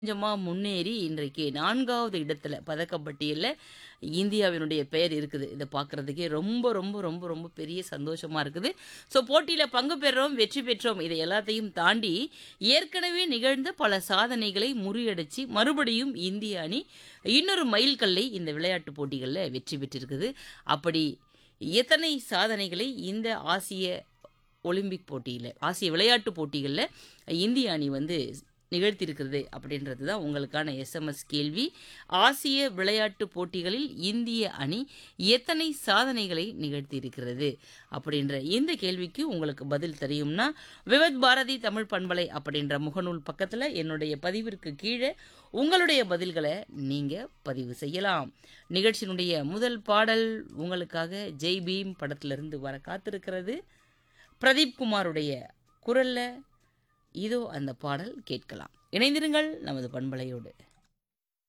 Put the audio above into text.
கொஞ்சமா முன்னேறி இன்றைக்கு 4வது இடத்துல பதக்கப்பட்டியல்ல இந்தியாவினுடைய பெயர் இருக்குது. இத பார்க்கறதுக்கே ரொம்ப, ரொம்ப, ரொம்ப, ரொம்ப பெரிய சந்தோஷமா இருக்குது. ஸோ போட்டியில பங்கு பெற்றோம், வெற்றி பெற்றோம். இதை எல்லாத்தையும் தாண்டி ஏற்கனவே நிகழ்ந்த பல சாதனைகளை முறியடிச்சு மறுபடியும் இந்திய அணி இன்னொரு மைல்கல்லை இந்த விளையாட்டுப் போட்டிகள்ல வெற்றி பெற்றிருக்குது. அப்படி எத்தனை சாதனைகளை இந்த ஆசிய ஒலிம்பிக் போட்டியில, ஆசிய விளையாட்டுப் போட்டிகள்ல இந்திய அணி வந்து நிகழ்த்தியிருக்கிறது அப்படின்றது தான் உங்களுக்கான எஸ்எம்எஸ் கேள்வி. ஆசிய விளையாட்டுப் போட்டிகளில் இந்திய அணி எத்தனை சாதனைகளை நிகழ்த்தியிருக்கிறது? அப்படின்ற இந்த கேள்விக்கு உங்களுக்கு பதில் தெரியும்னா, விவித் பாரதி தமிழ் பண்பலை அப்படின்ற முகநூல் பக்கத்துல என்னுடைய பதிவிற்கு கீழ உங்களுடைய பதில்கள நீங்க பதிவு செய்யலாம். நிகழ்ச்சியினுடைய முதல் பாடல் உங்களுக்காக ஜெய் பீம் படத்திலிருந்து வர காத்திருக்கிறது. பிரதீப் குமாருடைய குரல்ல இதோ அந்த பாடல் கேட்கலாம். இணைந்திருங்கள் நமது பண்பலையோடு.